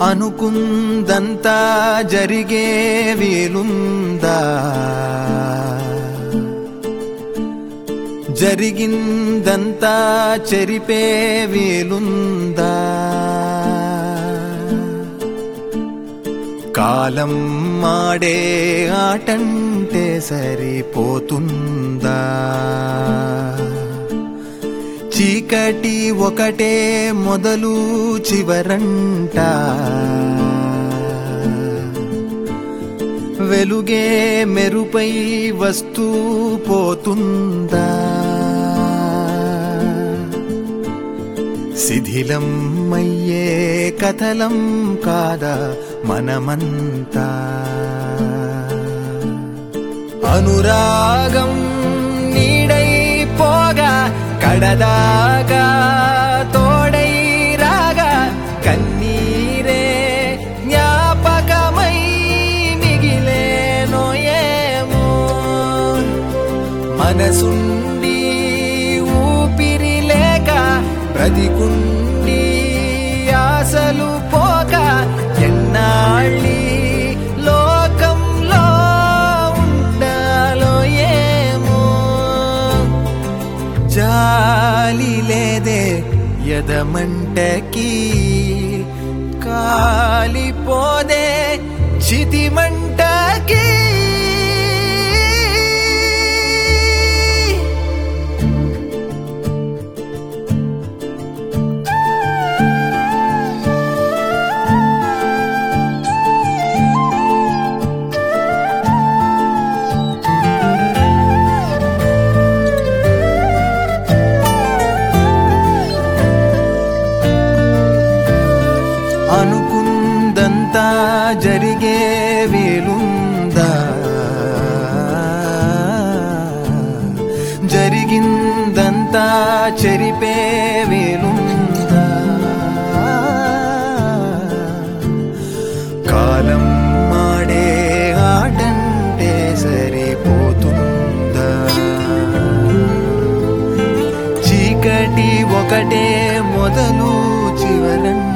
అనుకుందంతా జరిగే వీలుందా జరిగిందంతా చెరిపే వీలుందా కాలం మాడే ఆటంటే సరిపోతుందా చీకటి ఒకటే మొదలు చివరంట వెలుగే మెరుపై వస్తూ పోతుందా శిథిలం అయ్యే కథలం కాదా మనమంతా అనురాగం నీడై పోగా కడదాగా తోడై రాగా కన్నీరే జ్ఞాపకమై మిగిలేనో ఏమో మనసుండి ఊపిరి లేక బ్రతికుండి ఆశలు పోక ఎన్నాళ్ళి లోకంలో ఉండాలో ఏమో జాలి లేదే ఎదమంటకి కాలిపోదే చితిమంటకి అనుకుందంతా జరిగే వీలుందా జరిగిందంతా చెరిపే వీలుందా కాలం మాడే ఆటంటే సరిపోతుందా చీకటి ఒకటే మొదలు చివరంట